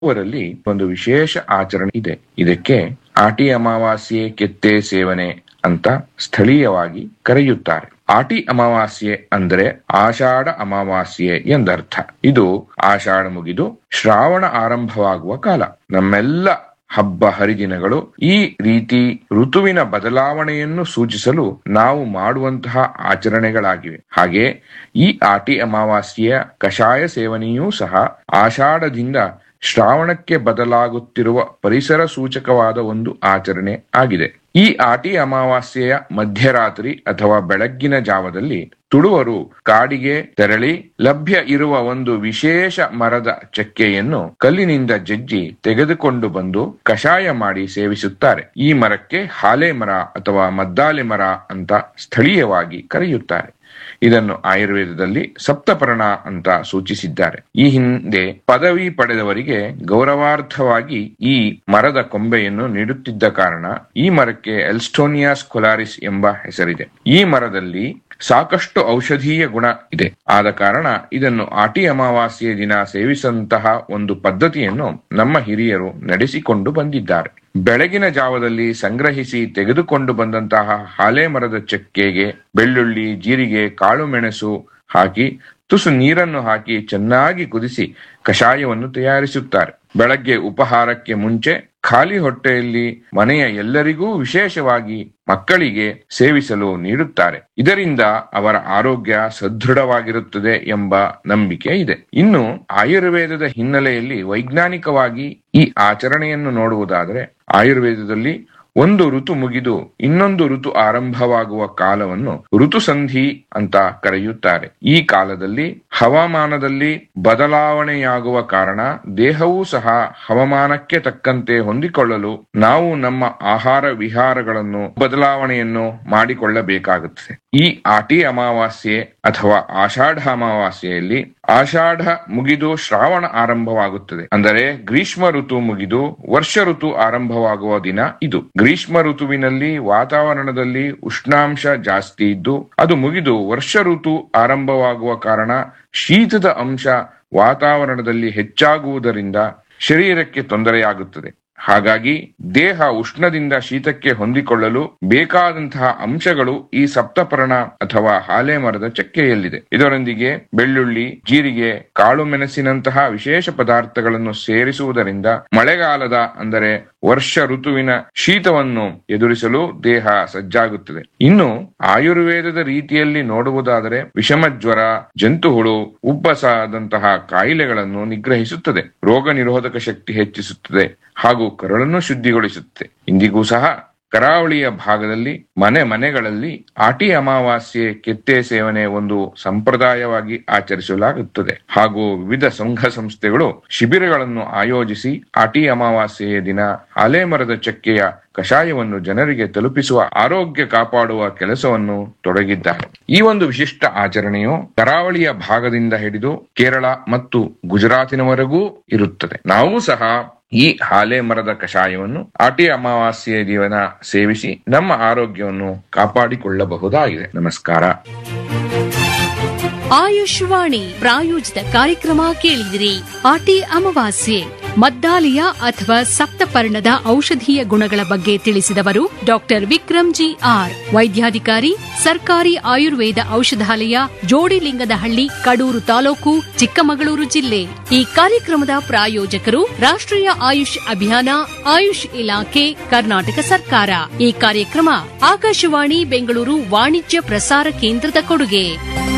ಅವರಲ್ಲಿ ಒಂದು ವಿಶೇಷ ಆಚರಣೆ ಇದೆ ಇದಕ್ಕೆ ಆಟಿ ಅಮಾವಾಸ್ಯೆ ಕೆತ್ತೆ ಸೇವನೆ ಅಂತ ಸ್ಥಳೀಯವಾಗಿ ಕರೆಯುತ್ತಾರೆ ಆಟಿ ಅಮಾವಾಸ್ಯೆ ಅಂದರೆ ಆಷಾಢ ಅಮಾವಾಸ್ಯೆ ಎಂದರ್ಥ ಇದು ಆಷಾಢ ಮುಗಿದು ಶ್ರಾವಣ ಆರಂಭವಾಗುವ ಕಾಲ ನಮ್ಮೆಲ್ಲ ಹಬ್ಬ ಹರಿದಿನಗಳು ಈ ರೀತಿ ಋತುವಿನ ಬದಲಾವಣೆಯನ್ನು ಸೂಚಿಸಲು ನಾವು ಮಾಡುವಂತಹ ಆಚರಣೆಗಳಾಗಿವೆ ಹಾಗೆ ಈ ಆಟಿ ಅಮಾವಾಸ್ಯೆಯ ಕಷಾಯ ಸೇವನೆಯೂ ಸಹ ಆಷಾಢದಿಂದ ಶ್ರಾವಣಕ್ಕೆ ಬದಲಾಗುತ್ತಿರುವ ಪರಿಸರ ಸೂಚಕವಾದ ಒಂದು ಆಚರಣೆ ಆಗಿದೆ ಈ ಆಟಿ ಅಮಾವಾಸ್ಯೆಯ ಮಧ್ಯರಾತ್ರಿ ಅಥವಾ ಬೆಳಗ್ಗಿನ ಜಾವದಲ್ಲಿ ತುಳುವರು ಕಾಡಿಗೆ ತೆರಳಿ ಲಭ್ಯ ಇರುವ ಒಂದು ವಿಶೇಷ ಮರದ ಚಕ್ಕೆಯನ್ನು ಕಲ್ಲಿನಿಂದ ಜಜ್ಜಿ ತೆಗೆದುಕೊಂಡು ಬಂದು ಕಷಾಯ ಮಾಡಿ ಸೇವಿಸುತ್ತಾರೆ ಈ ಮರಕ್ಕೆ ಹಾಲೆ ಮರ ಅಥವಾ ಮದ್ದಾಲೆ ಮರ ಅಂತ ಸ್ಥಳೀಯವಾಗಿ ಕರೆಯುತ್ತಾರೆ ಇದನ್ನು ಆಯುರ್ವೇದದಲ್ಲಿ ಸಪ್ತಪರ್ಣ ಅಂತ ಸೂಚಿಸಿದ್ದಾರೆ ಈ ಹಿಂದೆ ಪದವಿ ಪಡೆದವರಿಗೆ ಗೌರವಾರ್ಥವಾಗಿ ಈ ಮರದ ಕೊಂಬೆಯನ್ನು ನೀಡುತ್ತಿದ್ದ ಕಾರಣ ಈ ಮರಕ್ಕೆ ಎಲ್ಸ್ಟೋನಿಯಾ ಸ್ಕೊಲಾರಿಸ್ ಎಂಬ ಹೆಸರಿದೆ ಈ ಮರದಲ್ಲಿ ಸಾಕಷ್ಟು ಔಷಧೀಯ ಗುಣ ಇದೆ ಆದ ಕಾರಣ ಇದನ್ನು ಆಟಿ ಅಮಾವಾಸ್ಯೆ ದಿನ ಸೇವಿಸಂತಹ ಒಂದು ಪದ್ಧತಿಯನ್ನು ನಮ್ಮ ಹಿರಿಯರು ನಡೆಸಿಕೊಂಡು ಬಂದಿದ್ದಾರೆ ಬೆಳಗಿನ ಜಾವದಲ್ಲಿ ಸಂಗ್ರಹಿಸಿ ತೆಗೆದುಕೊಂಡು ಬಂದಂತಹ ಹಾಲೆ ಮರದ ಚಕ್ಕೆಗೆ ಬೆಳ್ಳುಳ್ಳಿ ಜೀರಿಗೆ ಕಾಳು ಮೆಣಸು ಹಾಕಿ ತುಸು ನೀರನ್ನು ಹಾಕಿ ಚೆನ್ನಾಗಿ ಕುದಿಸಿ ಕಷಾಯವನ್ನು ತಯಾರಿಸುತ್ತಾರೆ ಬೆಳಗ್ಗೆ ಉಪಹಾರಕ್ಕೆ ಮುಂಚೆ ಖಾಲಿ ಹೊಟ್ಟೆಯಲ್ಲಿ ಮನೆಯ ಎಲ್ಲರಿಗೂ ವಿಶೇಷವಾಗಿ ಮಕ್ಕಳಿಗೆ ಸೇವಿಸಲು ನೀಡುತ್ತಾರೆ ಇದರಿಂದ ಅವರ ಆರೋಗ್ಯ ಸದೃಢವಾಗಿರುತ್ತದೆ ಎಂಬ ನಂಬಿಕೆ ಇದೆ ಇನ್ನು ಆಯುರ್ವೇದದ ಹಿನ್ನೆಲೆಯಲ್ಲಿ ವೈಜ್ಞಾನಿಕವಾಗಿ ಈ ಆಚರಣೆಯನ್ನು ನೋಡುವುದಾದರೆ ಆಯುರ್ವೇದದಲ್ಲಿ ಒಂದು ಋತು ಮುಗಿದು ಇನ್ನೊಂದು ಋತು ಆರಂಭವಾಗುವ ಕಾಲವನ್ನು ಋತುಸಂಧಿ ಅಂತ ಕರೆಯುತ್ತಾರೆ ಈ ಕಾಲದಲ್ಲಿ ಹವಾಮಾನದಲ್ಲಿ ಬದಲಾವಣೆಯಾಗುವ ಕಾರಣ ದೇಹವೂ ಸಹ ಹವಾಮಾನಕ್ಕೆ ತಕ್ಕಂತೆ ಹೊಂದಿಕೊಳ್ಳಲು ನಾವು ನಮ್ಮ ಆಹಾರ ವಿಹಾರಗಳನ್ನು ಬದಲಾವಣೆಯನ್ನು ಮಾಡಿಕೊಳ್ಳಬೇಕಾಗುತ್ತದೆ ಈ ಆಟಿ ಅಮಾವಾಸ್ಯೆ ಅಥವಾ ಆಷಾಢ ಅಮಾವಾಸ್ಯೆಯಲ್ಲಿ ಆಷಾಢ ಮುಗಿದು ಶ್ರಾವಣ ಆರಂಭವಾಗುತ್ತದೆ ಅಂದರೆ ಗ್ರೀಷ್ಮ ಋತು ಮುಗಿದು ವರ್ಷ ಋತು ಆರಂಭವಾಗುವ ದಿನ ಇದು ಗ್ರೀಷ್ಮ ಋತುವಿನಲ್ಲಿ ವಾತಾವರಣದಲ್ಲಿ ಉಷ್ಣಾಂಶ ಜಾಸ್ತಿ ಇದ್ದು ಅದು ಮುಗಿದು ವರ್ಷ ಋತು ಆರಂಭವಾಗುವ ಕಾರಣ ಶೀತದ ಅಂಶ ವಾತಾವರಣದಲ್ಲಿ ಹೆಚ್ಚಾಗುವುದರಿಂದ ಶರೀರಕ್ಕೆ ತೊಂದರೆಯಾಗುತ್ತದೆ ಹಾಗಾಗಿ ದೇಹ ಉಷ್ಣದಿಂದ ಶೀತಕ್ಕೆ ಹೊಂದಿಕೊಳ್ಳಲು ಬೇಕಾದಂತಹ ಅಂಶಗಳು ಈ ಸಪ್ತಪರ್ಣ ಅಥವಾ ಹಾಲೆ ಮರದ ಚಕ್ಕೆಯಲ್ಲಿದೆ ಇದರೊಂದಿಗೆ ಬೆಳ್ಳುಳ್ಳಿ ಜೀರಿಗೆ ಕಾಳು ಮೆಣಸಿನಂತಹ ವಿಶೇಷ ಪದಾರ್ಥಗಳನ್ನು ಸೇರಿಸುವುದರಿಂದ ಮಳೆಗಾಲದ ಅಂದರೆ ವರ್ಷ ಋತುವಿನ ಶೀತವನ್ನು ಎದುರಿಸಲು ದೇಹ ಸಜ್ಜಾಗುತ್ತದೆ ಇನ್ನು ಆಯುರ್ವೇದದ ರೀತಿಯಲ್ಲಿ ನೋಡುವುದಾದರೆ ವಿಷಮ ಜ್ವರ ಜಂತುಹುಳು ಉಬ್ಬಸದಂತಹ ಕಾಯಿಲೆಗಳನ್ನು ನಿಗ್ರಹಿಸುತ್ತದೆ ರೋಗ ನಿರೋಧಕ ಶಕ್ತಿ ಹೆಚ್ಚಿಸುತ್ತದೆ ಹಾಗೂ ಕರುಳನ್ನು ಶುದ್ಧಿಗೊಳಿಸುತ್ತದೆ ಇಂದಿಗೂ ಸಹ ಕರಾವಳಿಯ ಭಾಗದಲ್ಲಿ ಮನೆ ಮನೆಗಳಲ್ಲಿ ಆಟಿ ಅಮಾವಾಸ್ಯೆ ಕೆತ್ತೆ ಸೇವನೆ ಒಂದು ಸಂಪ್ರದಾಯವಾಗಿ ಆಚರಿಸಲಾಗುತ್ತದೆ ಹಾಗೂ ವಿವಿಧ ಸಂಘ ಸಂಸ್ಥೆಗಳು ಶಿಬಿರಗಳನ್ನು ಆಯೋಜಿಸಿ ಆಟಿ ಅಮಾವಾಸ್ಯೆಯ ದಿನ ಆಲೆ ಮರದ ಚಕ್ಕೆಯ ಕಷಾಯವನ್ನು ಜನರಿಗೆ ತಲುಪಿಸುವ ಆರೋಗ್ಯ ಕಾಪಾಡುವ ಕೆಲಸವನ್ನು ತೊಡಗಿದ್ದಾರೆ ಈ ಒಂದು ವಿಶಿಷ್ಟ ಆಚರಣೆಯು ಕರಾವಳಿಯ ಭಾಗದಿಂದ ಹಿಡಿದು ಕೇರಳ ಮತ್ತು ಗುಜರಾತಿನವರೆಗೂ ಇರುತ್ತದೆ ನಾವು ಸಹ ಈ ಹಾಲೆ ಮರದ ಕಷಾಯವನ್ನು ಆಟಿ ಅಮಾವಾಸ್ಯೆಯ ದಿವನ ಸೇವಿಸಿ ನಮ್ಮ ಆರೋಗ್ಯವನ್ನು ಕಾಪಾಡಿಕೊಳ್ಳಬಹುದಾಗಿದೆ ನಮಸ್ಕಾರ ಆಯುಷ್ವಾಣಿ ಪ್ರಾಯೋಜಿತ ಕಾರ್ಯಕ್ರಮ ಕೇಳಿದಿರಿ ಆಟಿ ಅಮಾವಾಸ್ಯೆ ಮದ್ದಾಲಿಯ ಅಥವಾ ಸಪ್ತಪರ್ಣದ ಔಷಧೀಯ ಗುಣಗಳ ಬಗ್ಗೆ ತಿಳಿಸಿದವರು ಡಾಕ್ಟರ್ ವಿಕ್ರಮ್ ಜಿ ಆರ್ ವೈದ್ಯಾಧಿಕಾರಿ ಸರ್ಕಾರಿ ಆಯುರ್ವೇದ ಔಷಧಾಲಯ ಜೋಡಿಲಿಂಗದಹಳ್ಳಿ ಕಡೂರು ತಾಲೂಕು ಚಿಕ್ಕಮಗಳೂರು ಜಿಲ್ಲೆ ಈ ಕಾರ್ಯಕ್ರಮದ ಪ್ರಾಯೋಜಕರು ರಾಷ್ಟ್ರೀಯ ಆಯುಷ್ ಅಭಿಯಾನ ಆಯುಷ್ ಇಲಾಖೆ ಕರ್ನಾಟಕ ಸರ್ಕಾರ ಈ ಕಾರ್ಯಕ್ರಮ ಆಕಾಶವಾಣಿ ಬೆಂಗಳೂರು ವಾಣಿಜ್ಯ ಪ್ರಸಾರ ಕೇಂದ್ರದ ಕೊಡುಗೆ